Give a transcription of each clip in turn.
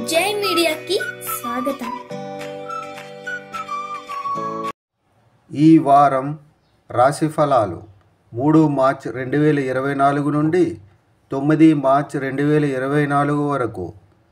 జై మీడియాకి స్వాగతం ఈ వారం రాశి ఫలాలు మూడు మార్చ్ రెండు వేల ఇరవై నాలుగు నుండి తొమ్మిది మార్చ్ రెండు వేల ఇరవై నాలుగు వరకు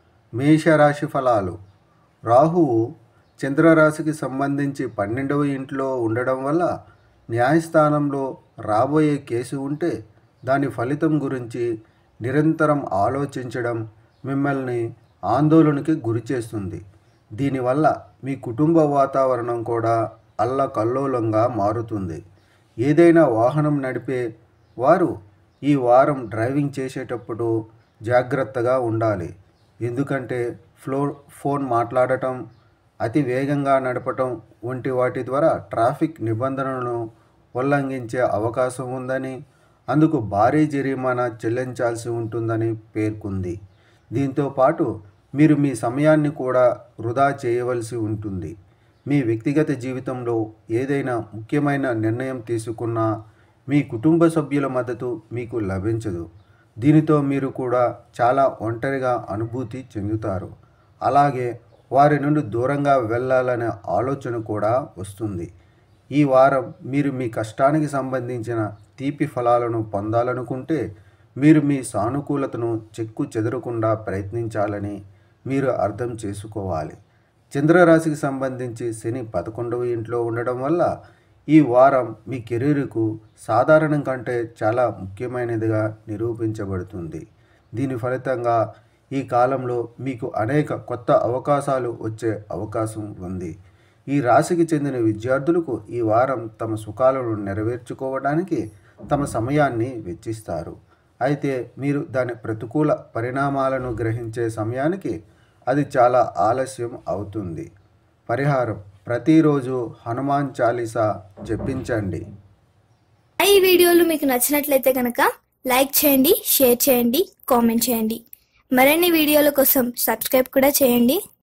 మేషరాశి ఫలాలు రాహువు చంద్రరాశికి సంబంధించి పన్నెండవ ఇంట్లో ఉండడం వల్ల న్యాయస్థానంలో రాబోయే కేసు ఉంటే దాని ఫలితం గురించి నిరంతరం ఆలోచించడం మిమ్మల్ని ఆందోళనకి గురిచేస్తుంది దీనివల్ల మీ కుటుంబ వాతావరణం కూడా అల్లకల్లోలంగా మారుతుంది ఏదైనా వాహనం నడిపే వారు ఈ వారం డ్రైవింగ్ చేసేటప్పుడు జాగ్రత్తగా ఉండాలి ఎందుకంటే ఫ్లో ఫోన్ మాట్లాడటం అతి వేగంగా నడపటం వంటి వాటి ద్వారా ట్రాఫిక్ నిబంధనలను ఉల్లంఘించే అవకాశం ఉందని అందుకు భారీ జరిమానా చెల్లించాల్సి ఉంటుందని పేర్కొంది దీంతో పాటు మీరు మీ సమయాన్ని కూడా వృధా చేయవలసి ఉంటుంది మీ వ్యక్తిగత జీవితంలో ఏదైనా ముఖ్యమైన నిర్ణయం తీసుకున్నా మీ కుటుంబ సభ్యుల మద్దతు మీకు లభించదు దీనితో మీరు కూడా చాలా ఒంటరిగా అనుభూతి చెందుతారు అలాగే వారి నుండి దూరంగా వెళ్ళాలనే ఆలోచన కూడా వస్తుంది ఈ వారం మీరు మీ కష్టానికి సంబంధించిన తీపి ఫలాలను పొందాలనుకుంటే మీరు మీ సానుకూలతను చెక్కు చెదరకుండా ప్రయత్నించాలని మీరు అర్థం చేసుకోవాలి చంద్రరాశికి సంబంధించి శని పదకొండవ ఇంట్లో ఉండడం వల్ల ఈ వారం మీ కెరీర్కు సాధారణం కంటే చాలా ముఖ్యమైనదిగా నిరూపించబడుతుంది దీని ఫలితంగా ఈ కాలంలో మీకు అనేక కొత్త అవకాశాలు వచ్చే అవకాశం ఉంది ఈ రాశికి చెందిన విద్యార్థులకు ఈ వారం తమ సుఖాలను నెరవేర్చుకోవడానికి తమ సమయాన్ని వెచ్చిస్తారు అయితే మీరు దాని ప్రతికూల పరిణామాలను గ్రహించే సమయానికి అది చాలా ఆలస్యం అవుతుంది పరిహారం ప్రతిరోజు హనుమాన్ చాలీసా జపించండి ఈ వీడియోలు మీకు నచ్చినట్లయితే కనుక లైక్ చేయండి షేర్ చేయండి కామెంట్ చేయండి మరిన్ని వీడియోల కోసం సబ్స్క్రైబ్ కూడా చేయండి